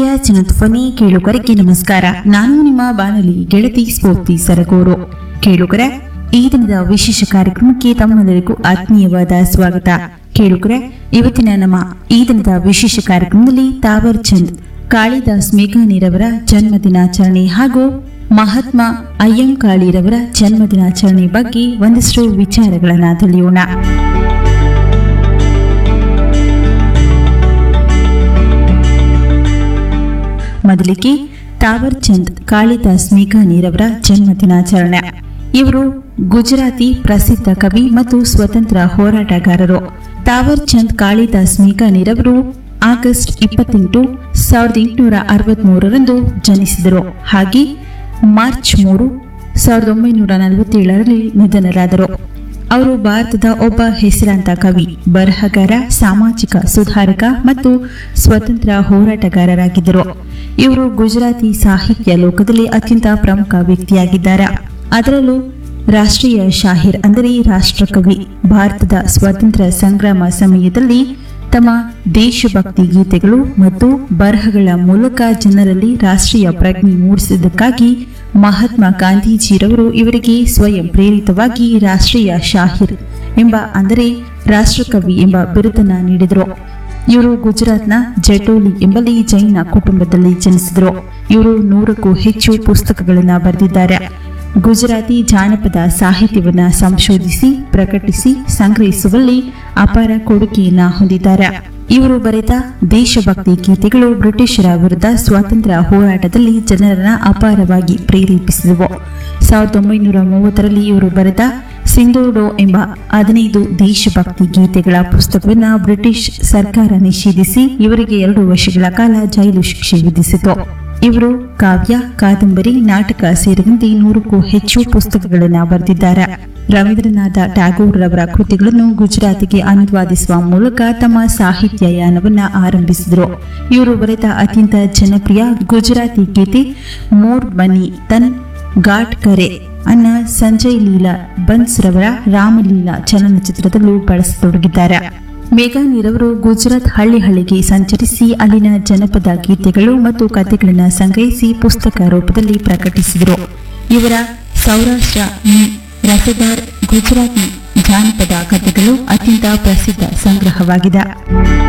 ಪ್ರೀತಿಯ ಚಿನ್ನಧ್ವನಿ ಕೇಳುಗರಿಗೆ ನಮಸ್ಕಾರ ನಾನು ನಿಮ್ಮ ಬಾನುಲಿ ಗೆಳತಿ ಸ್ಫೂರ್ತಿ ಸರಗೂರು ಕೇಳುಗರ ಈ ದಿನದ ವಿಶೇಷ ಕಾರ್ಯಕ್ರಮಕ್ಕೆ ತಮ್ಮೆಲ್ಲರಿಗೂ ಆತ್ಮೀಯವಾದ ಸ್ವಾಗತ ಕೇಳುಗರ ಇವತ್ತಿನ ನಮ್ಮ ಈ ದಿನದ ವಿಶೇಷ ಕಾರ್ಯಕ್ರಮದಲ್ಲಿ ತಾವರ್ ಚಂದ್ ಕಾಳಿದಾಸ್ ಮೇಘಾನಿರವರ ಜನ್ಮ ದಿನಾಚರಣೆ ಹಾಗೂ ಮಹಾತ್ಮ ಅಯ್ಯಂಕಾಳಿರವರ ಜನ್ಮ ದಿನಾಚರಣೆ ಬಗ್ಗೆ ಒಂದಷ್ಟು ವಿಚಾರಗಳನ್ನ ತಿಳಿಯೋಣ ಮೊದಲಿಗೆ ತಾವರ್ ಚಂದ್ ಕಾಳಿದಾಸ್ ಮೇಘಾನಿರವರ ಜನ್ಮ ದಿನಾಚರಣೆ ಇವರು ಗುಜರಾತಿ ಪ್ರಸಿದ್ಧ ಕವಿ ಮತ್ತು ಸ್ವತಂತ್ರ ಹೋರಾಟಗಾರರು ತಾವರ್ ಚಂದ್ ಕಾಳಿದಾಸ್ ಮೇಘಾನಿರವರು ಆಗಸ್ಟ್ ಇಪ್ಪತ್ತೆಂಟು ಸಾವಿರದ ಎಂಟುನೂರ ಅರವತ್ಮೂರರಂದು ಜನಿಸಿದರು ಹಾಗೆ ಮಾರ್ಚ್ ಮೂರು ಸಾವಿರದ ಒಂಬೈನೂರ ನಲವತ್ತೇಳರಲ್ಲಿ ನಿಧನರಾದರು ಅವರು ಭಾರತದ ಒಬ್ಬ ಹೆಸರಾಂತ ಕವಿ ಬರಹಗಾರ ಸಾಮಾಜಿಕ ಸುಧಾರಕ ಮತ್ತು ಸ್ವತಂತ್ರ ಹೋರಾಟಗಾರರಾಗಿದ್ದರು ಇವರು ಗುಜರಾತಿ ಸಾಹಿತ್ಯ ಲೋಕದಲ್ಲಿ ಅತ್ಯಂತ ಪ್ರಮುಖ ವ್ಯಕ್ತಿಯಾಗಿದ್ದಾರೆ ಅದರಲ್ಲೂ ರಾಷ್ಟ್ರೀಯ ಶಾಹಿರ್ ಅಂದರೆ ರಾಷ್ಟ್ರಕವಿ ಭಾರತದ ಸ್ವಾತಂತ್ರ್ಯ ಸಂಗ್ರಾಮ ಸಮಯದಲ್ಲಿ ತಮ್ಮ ದೇಶಭಕ್ತಿ ಗೀತೆಗಳು ಮತ್ತು ಬರಹಗಳ ಮೂಲಕ ಜನರಲ್ಲಿ ರಾಷ್ಟ್ರೀಯ ಪ್ರಜ್ಞೆ ಮೂಡಿಸಿದ್ದಕ್ಕಾಗಿ ಮಹಾತ್ಮ ಗಾಂಧೀಜಿರವರು ಇವರಿಗೆ ಸ್ವಯಂ ಪ್ರೇರಿತವಾಗಿ ರಾಷ್ಟ್ರೀಯ ಶಾಹಿರ್ ಎಂಬ ಅಂದರೆ ರಾಷ್ಟ್ರಕವಿ ಎಂಬ ಬಿರುದನ್ನ ನೀಡಿದರು ಇವರು ಗುಜರಾತ್ನ ಜಟೋಲಿ ಎಂಬಲ್ಲಿ ಜೈನ ಕುಟುಂಬದಲ್ಲಿ ಜನಿಸಿದರು ಇವರು ನೂರಕ್ಕೂ ಹೆಚ್ಚು ಪುಸ್ತಕಗಳನ್ನು ಬರೆದಿದ್ದಾರೆ ಗುಜರಾತಿ ಜಾನಪದ ಸಾಹಿತ್ಯವನ್ನ ಸಂಶೋಧಿಸಿ ಪ್ರಕಟಿಸಿ ಸಂಗ್ರಹಿಸುವಲ್ಲಿ ಅಪಾರ ಕೊಡುಗೆಯನ್ನ ಹೊಂದಿದ್ದಾರೆ ಇವರು ಬರೆದ ದೇಶಭಕ್ತಿ ಗೀತೆಗಳು ಬ್ರಿಟಿಷರ ವಿರುದ್ಧ ಸ್ವಾತಂತ್ರ್ಯ ಹೋರಾಟದಲ್ಲಿ ಜನರನ್ನ ಅಪಾರವಾಗಿ ಪ್ರೇರೇಪಿಸಿದವು ಸಾವಿರದ ಒಂಬೈನೂರ ಮೂವತ್ತರಲ್ಲಿ ಇವರು ಬರೆದ ಸಿಂಧೋಡೋ ಎಂಬ ಹದಿನೈದು ದೇಶಭಕ್ತಿ ಗೀತೆಗಳ ಪುಸ್ತಕವನ್ನು ಬ್ರಿಟಿಷ್ ಸರ್ಕಾರ ನಿಷೇಧಿಸಿ ಇವರಿಗೆ ಎರಡು ವರ್ಷಗಳ ಕಾಲ ಜೈಲು ಶಿಕ್ಷೆ ವಿಧಿಸಿತು ಇವರು ಕಾವ್ಯ ಕಾದಂಬರಿ ನಾಟಕ ಸೇರಿದಂತೆ ನೂರಕ್ಕೂ ಹೆಚ್ಚು ಪುಸ್ತಕಗಳನ್ನು ಬರೆದಿದ್ದಾರೆ ರವೀಂದ್ರನಾಥ ಟ್ಯಾಗೋರ್ ರವರ ಕೃತಿಗಳನ್ನು ಗುಜರಾತಿಗೆ ಅನುವಾದಿಸುವ ಮೂಲಕ ತಮ್ಮ ಸಾಹಿತ್ಯ ಯಾನವನ್ನ ಆರಂಭಿಸಿದರು ಇವರು ಬರೆದ ಅತ್ಯಂತ ಜನಪ್ರಿಯ ಗುಜರಾತಿ ಗೀತೆ ಮೋರ್ ಬನಿ ತನ್ ಘಾಟ್ ಕರೆ ಅನ್ನ ಸಂಜಯ್ ಲೀಲಾ ಬನ್ಸ್ ರವರ ರಾಮಲೀಲಾ ಚಲನಚಿತ್ರದಲ್ಲೂ ಬಳಸತೊಡಗಿದ್ದಾರೆ ಮೇಘಾನಿರವರು ಗುಜರಾತ್ ಹಳ್ಳಿ ಹಳ್ಳಿಗೆ ಸಂಚರಿಸಿ ಅಲ್ಲಿನ ಜನಪದ ಗೀತೆಗಳು ಮತ್ತು ಕಥೆಗಳನ್ನು ಸಂಗ್ರಹಿಸಿ ಪುಸ್ತಕ ರೂಪದಲ್ಲಿ ಪ್ರಕಟಿಸಿದರು ಇವರ ಸೌರಾಷ್ಟ್ರ ಮ್, ರಸದಾರ್ ಗುಜರಾತಿ ಜಾನಪದ ಕಥೆಗಳು ಅತ್ಯಂತ ಪ್ರಸಿದ್ಧ ಸಂಗ್ರಹವಾಗಿದೆ